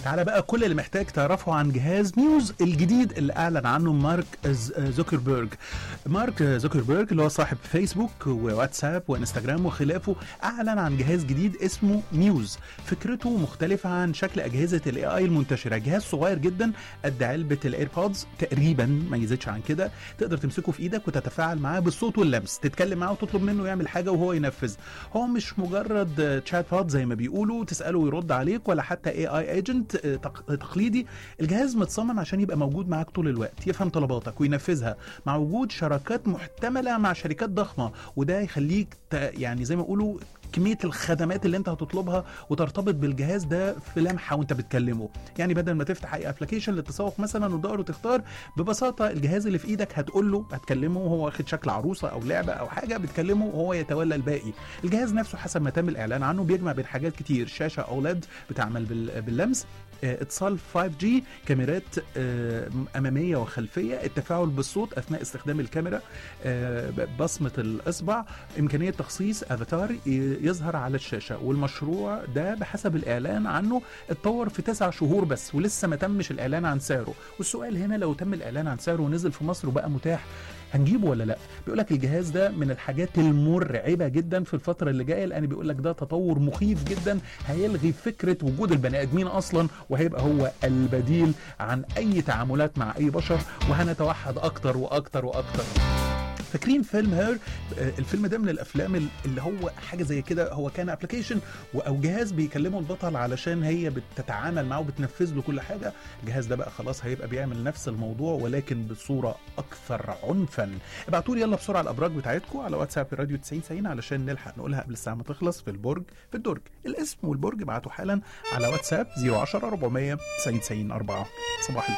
تعالى بقى كل اللي محتاج تعرفه عن جهاز ميوز الجديد اللي اعلن عنه مارك ز- زوكربيرج مارك زوكربيرج اللي هو صاحب فيسبوك وواتساب وانستجرام وخلافه اعلن عن جهاز جديد اسمه ميوز فكرته مختلفه عن شكل اجهزه الاي اي المنتشره جهاز صغير جدا قد علبه الايربودز تقريبا ما يزيدش عن كده تقدر تمسكه في ايدك وتتفاعل معاه بالصوت واللمس تتكلم معاه وتطلب منه يعمل حاجه وهو ينفذ هو مش مجرد تشات بوت زي ما بيقولوا تساله ويرد عليك ولا حتى اي اي ايجنت تقليدي الجهاز متصمم عشان يبقى موجود معاك طول الوقت يفهم طلباتك وينفذها مع وجود شراكات محتمله مع شركات ضخمه وده يخليك ت- يعني زي ما يقولوا كميه الخدمات اللي انت هتطلبها وترتبط بالجهاز ده في لمحه وانت بتكلمه يعني بدل ما تفتح اي ابلكيشن للتسوق مثلا وتدور وتختار ببساطه الجهاز اللي في ايدك هتقول له هتكلمه وهو واخد شكل عروسه او لعبه او حاجه بتكلمه وهو يتولى الباقي الجهاز نفسه حسب ما تم الاعلان عنه بيجمع بين حاجات كتير شاشه اولاد بتعمل بال- باللمس آه، اتصال 5G كاميرات آه، اماميه وخلفيه التفاعل بالصوت اثناء استخدام الكاميرا آه، بصمه الاصبع امكانيه تخصيص افاتار ي- يظهر على الشاشه والمشروع ده بحسب الاعلان عنه اتطور في تسع شهور بس ولسه ما تمش الاعلان عن سعره والسؤال هنا لو تم الاعلان عن سعره ونزل في مصر وبقى متاح هنجيبه ولا لا بيقول لك الجهاز ده من الحاجات المرعبه جدا في الفتره اللي جايه لان بيقول لك ده تطور مخيف جدا هيلغي فكره وجود البني ادمين اصلا وهيبقى هو البديل عن اي تعاملات مع اي بشر وهنتوحد اكتر واكتر واكتر فاكرين فيلم هير آه، الفيلم ده من الافلام ال- اللي هو حاجه زي كده هو كان ابلكيشن او جهاز بيكلمه البطل علشان هي بتتعامل معاه وبتنفذ له كل حاجه الجهاز ده بقى خلاص هيبقى بيعمل نفس الموضوع ولكن بصوره اكثر عنفا ابعتوا لي يلا بسرعه الابراج بتاعتكم على واتساب راديو 90 90 علشان نلحق نقولها قبل الساعه ما تخلص في البرج في الدرج الاسم والبرج ابعتوا حالا على واتساب 010 400 90 90 4 صباح الفل